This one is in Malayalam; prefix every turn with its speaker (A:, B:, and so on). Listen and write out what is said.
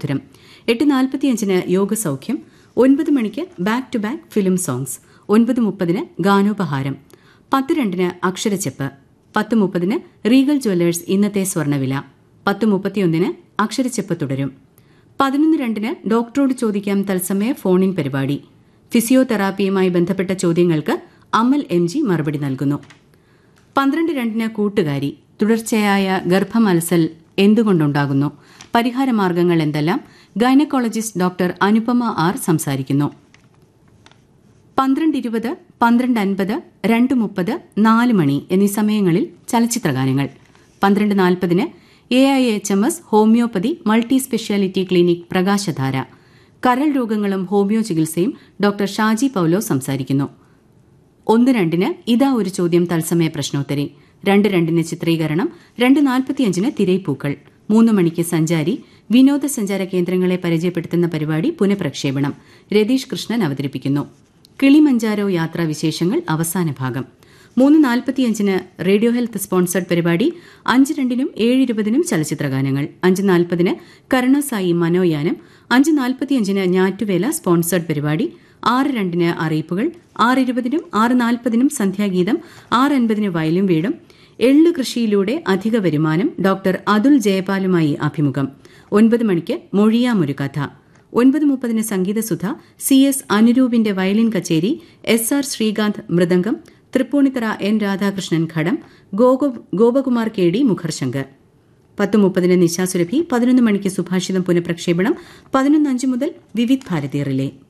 A: ഗാനമധുരം എട്ട് നാൽപ്പത്തിയഞ്ചിന് യോഗസൗഖ്യം ഒൻപത് മണിക്ക് back to back film songs ഒൻപത് മുപ്പതിന് ഗാനോപഹാരം പത്ത് രണ്ടിന് അക്ഷരച്ചെപ്പ് പത്ത് മുപ്പതിന് റീഗൽ ജ്വല്ലേഴ്സ് ഇന്നത്തെ സ്വർണ്ണവില പത്ത് മുപ്പത്തിയൊന്നിന് അക്ഷരച്ചെപ്പ് തുടരും പതിനൊന്ന് രണ്ടിന് ഡോക്ടറോട് ചോദിക്കാം തത്സമയ ഫോണിൻ പരിപാടി ഫിസിയോതെറാപ്പിയുമായി ബന്ധപ്പെട്ട ചോദ്യങ്ങൾക്ക് അമൽ എം ജി മറുപടി നൽകുന്നു പന്ത്രണ്ട് രണ്ടിന് കൂട്ടുകാരി തുടർച്ചയായ ഗർഭമത്സൽ എന്തുകൊണ്ടുണ്ടാകുന്നു പരിഹാരമാർഗങ്ങൾ എന്തെല്ലാം ഗൈനക്കോളജിസ്റ്റ് ഡോക്ടർ അനുപമ ആർ സംസാരിക്കുന്നു പന്ത്രണ്ട് ഇരുപത് പന്ത്രണ്ട് അൻപത് രണ്ട് മുപ്പത് നാല് മണി എന്നീ സമയങ്ങളിൽ ചലച്ചിത്രഗാനങ്ങൾ പന്ത്രണ്ട് നാൽപ്പതിന് A I H M S homeopathy multi speciality clinic Prakashadhara കരൾ രോഗങ്ങളും ഹോമിയോ ചികിത്സയും ഡോക്ടർ ഷാജി പൌലോ സംസാരിക്കുന്നു ഒന്ന് രണ്ടിന് ഇതാ ഒരു ചോദ്യം തത്സമയ പ്രശ്നോത്തരി രണ്ട് രണ്ടിന് ചിത്രീകരണം രണ്ട് നാൽപ്പത്തിയഞ്ചിന് തിരൈപ്പൂക്കൾ മൂന്ന് മണിക്ക് സഞ്ചാരി വിനോദസഞ്ചാര കേന്ദ്രങ്ങളെ പരിചയപ്പെടുത്തുന്ന പരിപാടി പുനഃപ്രക്ഷേപണം രതീഷ് കൃഷ്ണൻ അവതരിപ്പിക്കുന്നു കിളിമഞ്ചാരോ യാത്രാ വിശേഷങ്ങൾ അവസാന ഭാഗം മൂന്ന് നാൽപ്പത്തിയഞ്ചിന് റേഡിയോ ഹെൽത്ത് സ്പോൺസർഡ് പരിപാടി അഞ്ച് രണ്ടിനും ഏഴ് ഇരുപതിനും ചലച്ചിത്രഗാനങ്ങൾ അഞ്ച് നാൽപ്പതിന് കരുണസായി മനോയാനം അഞ്ച് നാൽപ്പത്തിയഞ്ചിന് ഞാറ്റുവേല സ്പോൺസർഡ് പരിപാടി ആറ് രണ്ടിന് അറിയിപ്പുകൾ ആറ് ഇരുപതിനും ആറ് നാൽപ്പതിനും സന്ധ്യാഗീതം ആറ് അൻപതിന് വയലും വീടും എള്ളു കൃഷിയിലൂടെ അധിക വരുമാനം ഡോക്ടർ അതുൽ ജയപാലുമായി അഭിമുഖം ഒൻപത് മണിക്ക് മൊഴിയാമൊരു കഥ ഒൻപത് മുപ്പതിന് സംഗീതസുധ സി എസ് അനുരൂപിന്റെ വയലിൻ കച്ചേരി S R Srikanth mridangam Tripunithura N Radhakrishnan ghatam Gopakumar K D മുഖർശങ്കർ പത്ത് മുപ്പതിന് നിശാസുരഭി പതിനൊന്ന് മണിക്ക് സുഭാഷിതം പുനഃപ്രക്ഷേപണം പതിനൊന്ന് അഞ്ച് മുതൽ വിവിധ് ഭാരതി റിലേ